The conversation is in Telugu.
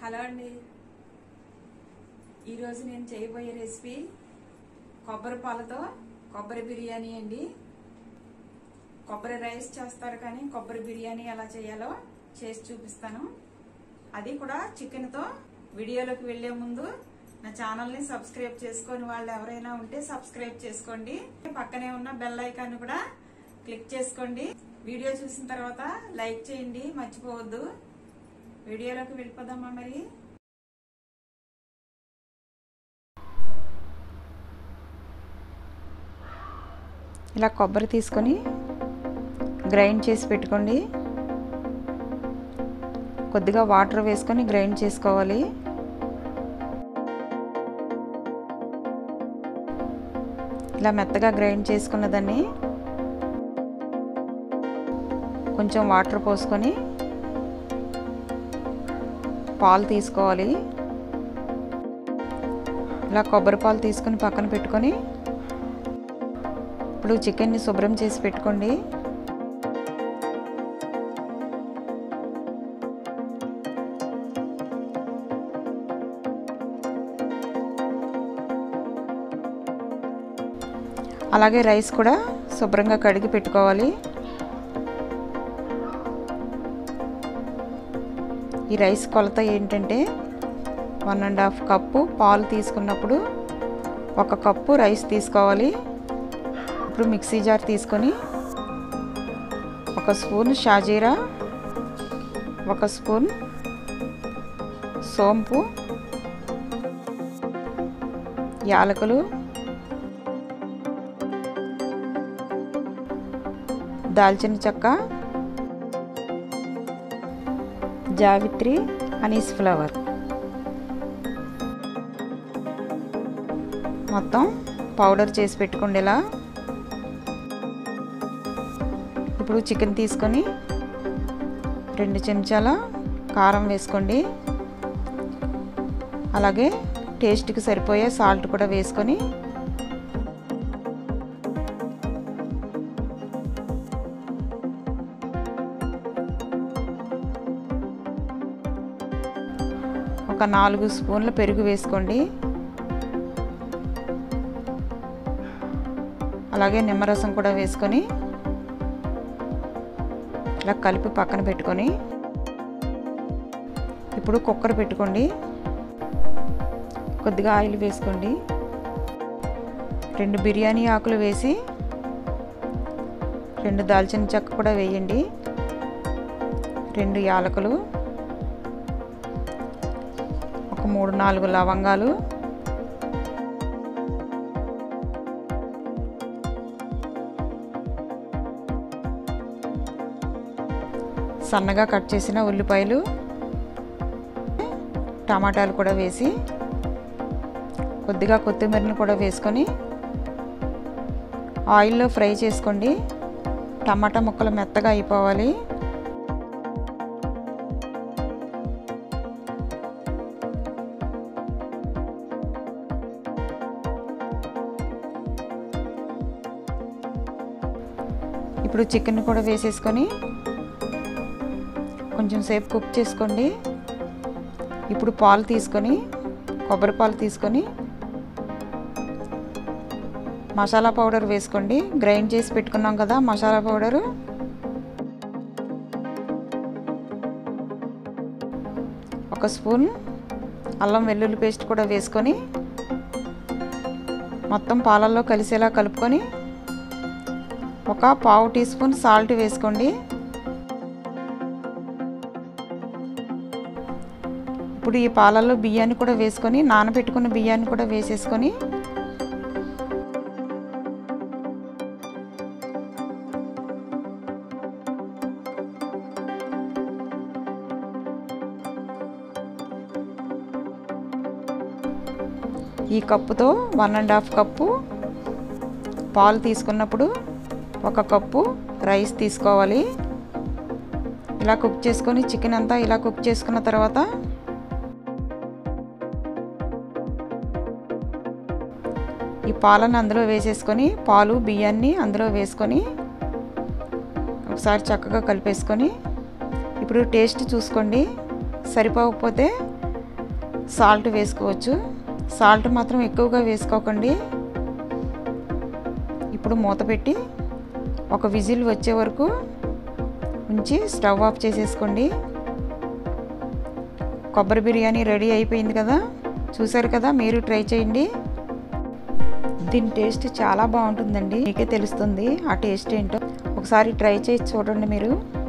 హలో అండి ఈరోజు నేను చేయబోయే రెసిపీ కొబ్బరి పాలతో కొబ్బరి బిర్యానీ అండి కొబ్బరి రైస్ చేస్తారు కానీ కొబ్బరి బిర్యానీ ఎలా చేయాలో చేసి చూపిస్తాను అది కూడా చికెన్తో వీడియోలోకి వెళ్లే ముందు నా ఛానల్ని సబ్స్క్రైబ్ చేసుకొని వాళ్ళు ఎవరైనా ఉంటే సబ్స్క్రైబ్ చేసుకోండి పక్కనే ఉన్న బెల్ ఐకాన్ కూడా క్లిక్ చేసుకోండి వీడియో చూసిన తర్వాత లైక్ చేయండి మర్చిపోవద్దు వీడియోలోకి వెళ్ళిపోదామా మరి ఇలా కొబ్బరి తీసుకొని గ్రైండ్ చేసి పెట్టుకోండి కొద్దిగా వాటర్ వేసుకొని గ్రైండ్ చేసుకోవాలి ఇలా మెత్తగా గ్రైండ్ చేసుకున్న దాన్ని కొంచెం వాటర్ పోసుకొని పాలు తీసుకోవాలి ఇలా కొబ్బరి పాలు తీసుకొని పక్కన పెట్టుకొని ఇప్పుడు చికెన్ని శుభ్రం చేసి పెట్టుకోండి అలాగే రైస్ కూడా శుభ్రంగా కడిగి పెట్టుకోవాలి ఈ రైస్ కొలత ఏంటంటే వన్ అండ్ హాఫ్ కప్పు పాలు తీసుకున్నప్పుడు ఒక కప్పు రైస్ తీసుకోవాలి ఇప్పుడు మిక్సీ జార్ తీసుకొని ఒక స్పూన్ షాజీరా ఒక స్పూన్ సోంపు యాలకులు దాల్చిన చెక్క జావిత్రి అనీస్ ఫ్లవర్ మొత్తం పౌడర్ చేసి పెట్టుకోండి ఇలా ఇప్పుడు చికెన్ తీసుకొని రెండు చెంచాల కారం వేసుకోండి అలాగే టేస్ట్కి సరిపోయే సాల్ట్ కూడా వేసుకొని ఒక నాలుగు స్పూన్ల పెరుగు వేసుకోండి అలాగే నిమ్మరసం కూడా వేసుకొని ఇలా కలిపి పక్కన పెట్టుకొని ఇప్పుడు కుక్కర్ పెట్టుకోండి కొద్దిగా ఆయిల్ వేసుకోండి రెండు బిర్యానీ ఆకులు వేసి రెండు దాల్చిన చెక్క కూడా వేయండి రెండు యాలకులు ఒక మూడు నాలుగు లవంగాలు సన్నగా కట్ చేసిన ఉల్లిపాయలు టమాటాలు కూడా వేసి కొద్దిగా కొత్తిమీరని కూడా వేసుకొని ఆయిల్లో ఫ్రై చేసుకోండి టమాటా ముక్కలు మెత్తగా అయిపోవాలి ఇప్పుడు చికెన్ కూడా వేసేసుకొని కొంచెం సేపు కుక్ చేసుకోండి ఇప్పుడు పాలు తీసుకొని కొబ్బరి పాలు తీసుకొని మసాలా పౌడర్ వేసుకోండి గ్రైండ్ చేసి పెట్టుకున్నాం కదా మసాలా పౌడరు ఒక స్పూన్ అల్లం వెల్లుల్లి పేస్ట్ కూడా వేసుకొని మొత్తం పాలల్లో కలిసేలా కలుపుకొని ఒక పావు టీ స్పూన్ సాల్ట్ వేసుకోండి ఇప్పుడు ఈ పాలల్లో బియ్యాన్ని కూడా వేసుకొని నానబెట్టుకున్న బియ్యాన్ని కూడా వేసేసుకొని ఈ కప్పుతో వన్ అండ్ హాఫ్ కప్పు పాలు తీసుకున్నప్పుడు ఒక కప్పు రైస్ తీసుకోవాలి ఇలా కుక్ చేసుకొని చికెన్ అంతా ఇలా కుక్ చేసుకున్న తర్వాత ఈ పాలను అందులో వేసేసుకొని పాలు బియ్యాన్ని అందులో వేసుకొని ఒకసారి చక్కగా కలిపేసుకొని ఇప్పుడు టేస్ట్ చూసుకోండి సరిపోకపోతే సాల్ట్ వేసుకోవచ్చు సాల్ట్ మాత్రం ఎక్కువగా వేసుకోకండి ఇప్పుడు మూత పెట్టి ఒక విజిల్ వచ్చే వరకు ఉంచి స్టవ్ ఆఫ్ చేసేసుకోండి కొబ్బరి బిర్యానీ రెడీ అయిపోయింది కదా చూసారు కదా మీరు ట్రై చేయండి దీని టేస్ట్ చాలా బాగుంటుందండి మీకే తెలుస్తుంది ఆ టేస్ట్ ఏంటో ఒకసారి ట్రై చేసి చూడండి మీరు